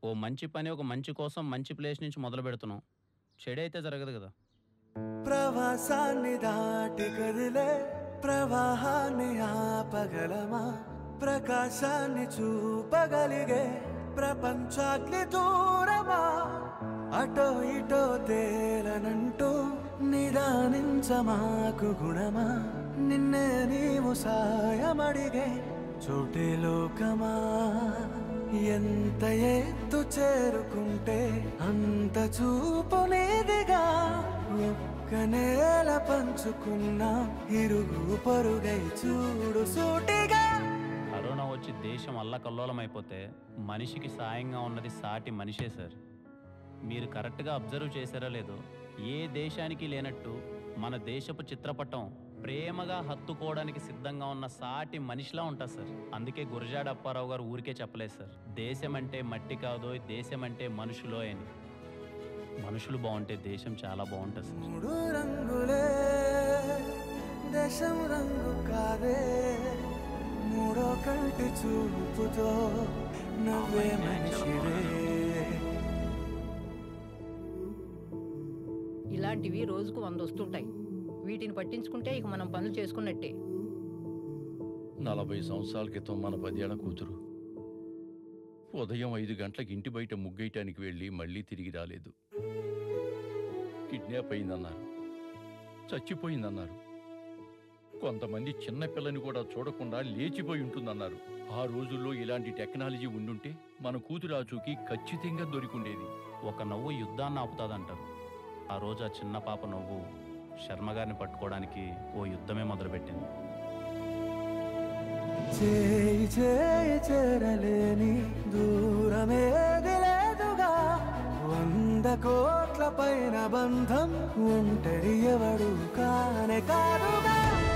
ఓ మంచి పని ఒక మంచి కోసం మంచి ప్లేస్ నుంచి మొదలు పెడుతున్నాం చెడైతే జరగదు కదా ప్రవాసాన్ని దాటి కదిలే ప్రవాహాన్ని ఆపగలమా ప్రకాశాన్ని చూపగలిగే ప్రపంచాగ్ని దూరమా అటో ఇటో తేలనంటూ నిదానించమాకు గుణమా నిన్నే నీవు సాయమడిగే చోటి లోకమా ఎంత ఎత్తు చేరుకుంటే అంత చూపు నీదిగా ఒక్క నేల పంచుకున్న ఇరుగు పొరుగై చూడు సూటిగా కరోనా వచ్చి దేశం అల్లకల్లోలం అయిపోతే మనిషికి సాయంగా ఉన్నది సాటి మనిషే సార్ మీరు కరెక్ట్గా అబ్జర్వ్ చేశారో లేదో ఏ దేశానికి లేనట్టు మన దేశపు చిత్రపటం ప్రేమగా హత్తుకోవడానికి సిద్ధంగా ఉన్న సాటి మనిషిలా ఉంటుంది సార్ అందుకే గురజాడ అప్పారావు గారు ఊరికే చెప్పలేదు సార్ దేశం అంటే మట్టి కాదో దేశం అంటే మనుషులో అని మనుషులు బాగుంటే దేశం చాలా బాగుంటుంది సార్ మూడు రంగులే దేశం రంగు కాదే మూడో కంటి చూపుతో నవ్వే మనిషివే ఇలాంటివి రోజుకు వంద వస్తుంటాయి వీటిని పట్టించుకుంటే ఇక మనం పనులు చేసుకున్నట్టే నలభై సంవత్సరాల క్రితం మన పదేళ్ల కూతురు ఉదయం ఐదు గంటలకు ఇంటి బయట ముగ్గేయటానికి వెళ్ళి మళ్ళీ తిరిగి రాలేదు కిడ్నాప్ అయిందన్నారు చచ్చిపోయిందన్నారు కొంతమంది చిన్న పిల్లని కూడా చూడకుండా లేచిపోయి ఉంటుందన్నారు ఆ రోజుల్లో ఇలాంటి టెక్నాలజీ ఉండుంటే మన కూతురు ఆచూకి ఖచ్చితంగా దొరికిండేది ఒక నవ్వు యుద్ధాన్ని ఆపుతాదంటారు ఆ రోజు ఆ చిన్న పాప నవ్వు శర్మ గారిని పట్టుకోవడానికి ఓ యుద్ధమే మొదలుపెట్టింది చేయి చేయి చేరలేని దూరమేది లేదుగా వంద కోట్ల పైన బంధం ఒంటరి ఎవడు కానే కాదుగా